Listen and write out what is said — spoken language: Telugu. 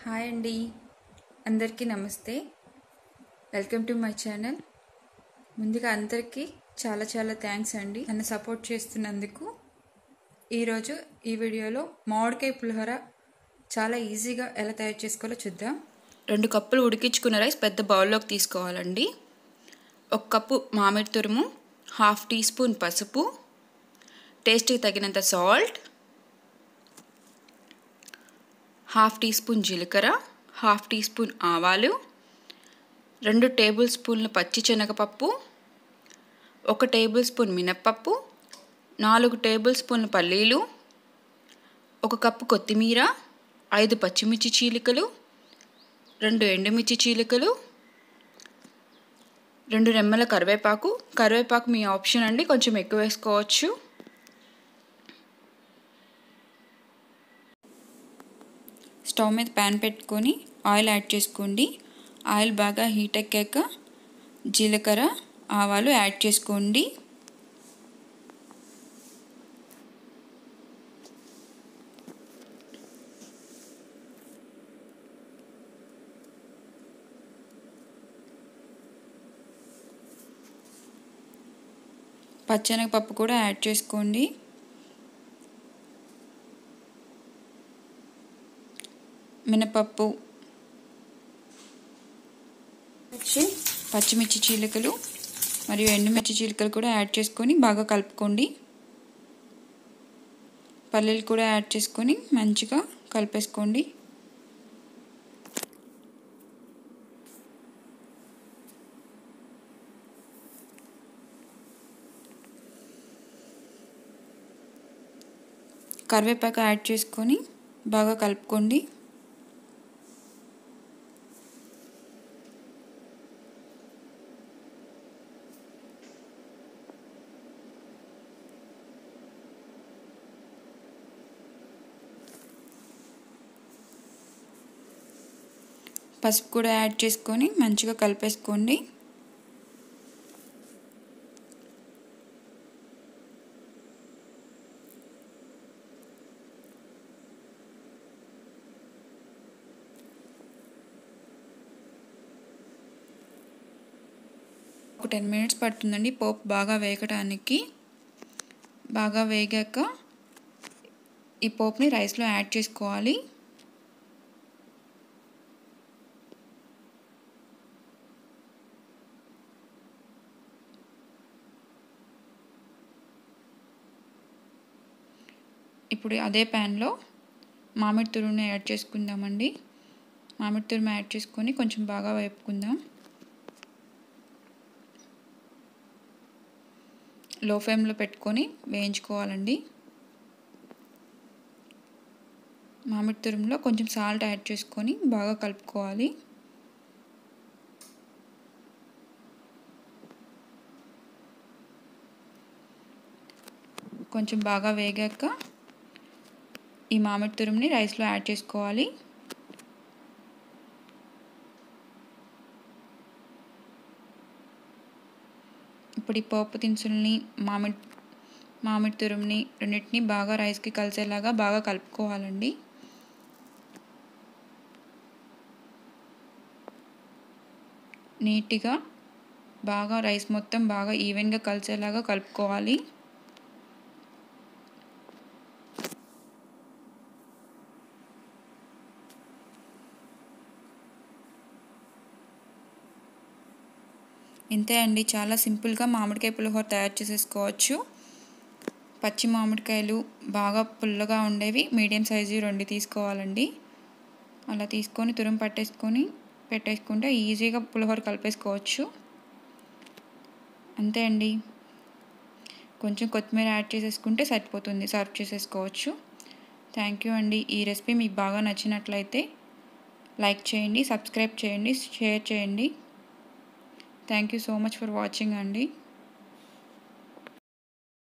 హాయ్ అండి అందరికీ నమస్తే వెల్కమ్ టు మై ఛానల్ ముందుగా అందరికీ చాలా చాలా థ్యాంక్స్ అండి నన్ను సపోర్ట్ చేస్తున్నందుకు ఈరోజు ఈ వీడియోలో మామిడికాయ పులిహోర చాలా ఈజీగా ఎలా తయారు చేసుకోవాలో చూద్దాం రెండు కప్పులు ఉడికించుకున్న రైస్ పెద్ద బౌల్లోకి తీసుకోవాలండి ఒక కప్పు మామిడి తురుము హాఫ్ టీ స్పూన్ పసుపు టేస్ట్కి తగినంత సాల్ట్ హాఫ్ టీ స్పూన్ జీలకర్ర హాఫ్ టీ స్పూన్ ఆవాలు రెండు టేబుల్ స్పూన్ల పచ్చి శనగపప్పు ఒక టేబుల్ స్పూన్ మినప్పప్పు నాలుగు టేబుల్ స్పూన్ల పల్లీలు ఒక కప్పు కొత్తిమీర ఐదు పచ్చిమిర్చి చీలికలు రెండు ఎండుమిర్చి చీలికలు రెండు రెమ్మల కరివేపాకు కరివేపాకు మీ ఆప్షన్ అండి కొంచెం ఎక్కువ వేసుకోవచ్చు స్టవ్ మీద ప్యాన్ పెట్టుకొని ఆయిల్ యాడ్ చేసుకోండి ఆయిల్ బాగా హీట్ ఎక్కాక జీలకర్ర ఆవాలు యాడ్ చేసుకోండి పచ్చెనగపప్పు కూడా యాడ్ చేసుకోండి మినపప్పు పచ్చిమిర్చి చీలికలు మరియు ఎండుమిర్చి చీలికలు కూడా యాడ్ చేసుకొని బాగా కలుపుకోండి పల్లీలు కూడా యాడ్ చేసుకొని మంచిగా కలిపేసుకోండి కరివేపాకు యాడ్ చేసుకొని బాగా కలుపుకోండి పసుపు కూడా యాడ్ చేసుకొని మంచిగా కలిపేసుకోండి ఒక టెన్ మినిట్స్ పడుతుందండి పోపు బాగా వేగడానికి బాగా వేగాక ఈ పోపుని రైస్లో యాడ్ చేసుకోవాలి ఇప్పుడు అదే ప్యాన్లో మామిడి తురుముని యాడ్ చేసుకుందామండి మామిడి తురుము యాడ్ చేసుకొని కొంచెం బాగా వేపుకుందాం లో ఫ్లేమ్లో పెట్టుకొని వేయించుకోవాలండి మామిడి తురుములో కొంచెం సాల్ట్ యాడ్ చేసుకొని బాగా కలుపుకోవాలి కొంచెం బాగా వేగాక ఈ మామిడి తురుముని రైస్లో యాడ్ చేసుకోవాలి ఇప్పుడు ఈ పోపు దినుసుల్ని మామిడి మామిడి తురుముని రెండింటిని బాగా రైస్కి కలిసేలాగా బాగా కలుపుకోవాలండి నీట్గా బాగా రైస్ మొత్తం బాగా ఈవెన్గా కలిసేలాగా కలుపుకోవాలి ఇంతే అండి చాలా సింపుల్గా మామిడికాయ పులిహోర తయారు చేసేసుకోవచ్చు పచ్చి మామిడికాయలు బాగా పుల్లగా ఉండేవి మీడియం సైజు రెండు తీసుకోవాలండి అలా తీసుకొని తురుము పట్టేసుకొని పెట్టేసుకుంటే ఈజీగా పులిహోర కలిపేసుకోవచ్చు అంతే అండి కొంచెం కొత్తిమీర యాడ్ చేసేసుకుంటే సరిపోతుంది సర్వ్ చేసేసుకోవచ్చు థ్యాంక్ యూ అండి ఈ రెసిపీ మీకు బాగా నచ్చినట్లయితే లైక్ చేయండి సబ్స్క్రైబ్ చేయండి షేర్ చేయండి thank you so much for watching అండి